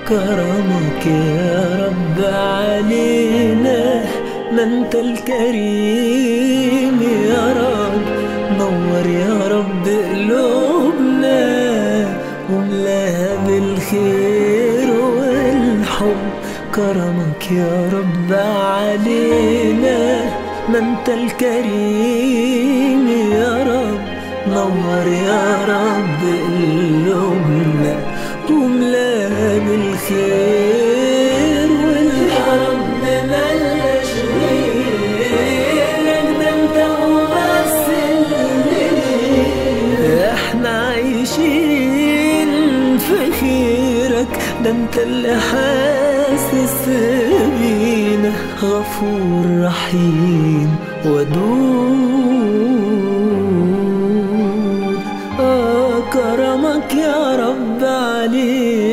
كرمك يا رب علينا ما انت الكريم يا رب نور يا رب قلوبنا وملاها بالخير والحب كرمك يا رب علينا ما انت الكريم يا رب نور يا رب قلوبنا وملاها بالخير والحرب ملناش غيرك ده انت وبس اللي احنا عايشين في خيرك ده انت اللي حاسس بينا غفور رحيم ودود آه كرمك يا رب علينا